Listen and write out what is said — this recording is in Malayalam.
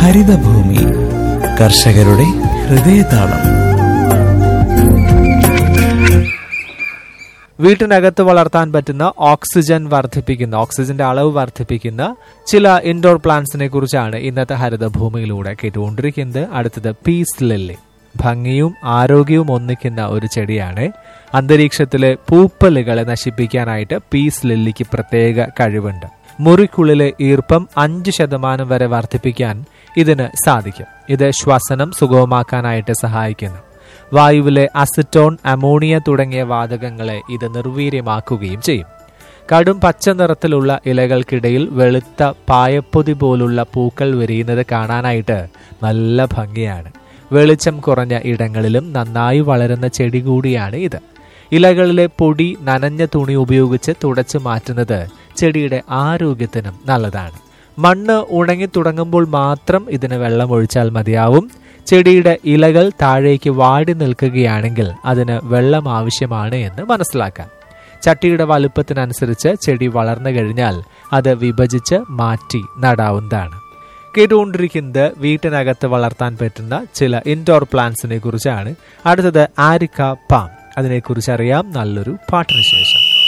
ഹരിതഭൂമി കർഷകരുടെ ഹൃദയതാളം വീട്ടിനകത്ത് വളർത്താൻ പറ്റുന്ന ഓക്സിജൻ വർദ്ധിപ്പിക്കുന്ന ഓക്സിജന്റെ അളവ് വർദ്ധിപ്പിക്കുന്ന ചില ഇൻഡോർ പ്ലാന്റ്സിനെ കുറിച്ചാണ് ഇന്നത്തെ ഹരിതഭൂമിയിലൂടെ കേട്ടുകൊണ്ടിരിക്കുന്നത് അടുത്തത് പീസ് ലില്ലി ഭംഗിയും ആരോഗ്യവും ഒന്നിക്കുന്ന ഒരു ചെടിയാണ് അന്തരീക്ഷത്തിലെ പൂപ്പലുകളെ നശിപ്പിക്കാനായിട്ട് പീസ് ലില്ലിക്ക് പ്രത്യേക കഴിവുണ്ട് മുറിക്കുള്ളിലെ ഈർപ്പം അഞ്ച് ശതമാനം വരെ വർദ്ധിപ്പിക്കാൻ ഇതിന് സാധിക്കും ഇത് ശ്വസനം സുഗമമാക്കാനായിട്ട് സഹായിക്കുന്നു വായുവിലെ അസിറ്റോൺ അമോണിയ തുടങ്ങിയ വാതകങ്ങളെ ഇത് നിർവീര്യമാക്കുകയും ചെയ്യും കടും പച്ച നിറത്തിലുള്ള ഇലകൾക്കിടയിൽ വെളുത്ത പായപ്പൊതി പോലുള്ള പൂക്കൾ വിരിയുന്നത് കാണാനായിട്ട് നല്ല ഭംഗിയാണ് വെളിച്ചം കുറഞ്ഞ ഇടങ്ങളിലും നന്നായി വളരുന്ന ചെടി കൂടിയാണ് ഇത് ഇലകളിലെ പൊടി നനഞ്ഞ തുണി ഉപയോഗിച്ച് തുടച്ചു മാറ്റുന്നത് ചെടിയുടെ ആരോഗ്യത്തിനും നല്ലതാണ് മണ്ണ് ഉണങ്ങി തുടങ്ങുമ്പോൾ മാത്രം ഇതിന് വെള്ളം ഒഴിച്ചാൽ മതിയാവും ചെടിയുടെ ഇലകൾ താഴേക്ക് വാടി നിൽക്കുകയാണെങ്കിൽ അതിന് വെള്ളം ആവശ്യമാണ് എന്ന് മനസ്സിലാക്കാം ചട്ടിയുടെ വലുപ്പത്തിനനുസരിച്ച് ചെടി വളർന്നു കഴിഞ്ഞാൽ അത് വിഭജിച്ച് മാറ്റി നടാവുന്നതാണ് കേട്ടുകൊണ്ടിരിക്കുന്നത് വീട്ടിനകത്ത് വളർത്താൻ പറ്റുന്ന ചില ഇൻഡോർ പ്ലാന്റ്സിനെ കുറിച്ചാണ് അടുത്തത് ആരിക്ക പാം അതിനെക്കുറിച്ച് അറിയാം നല്ലൊരു പാട്ടിന് ശേഷം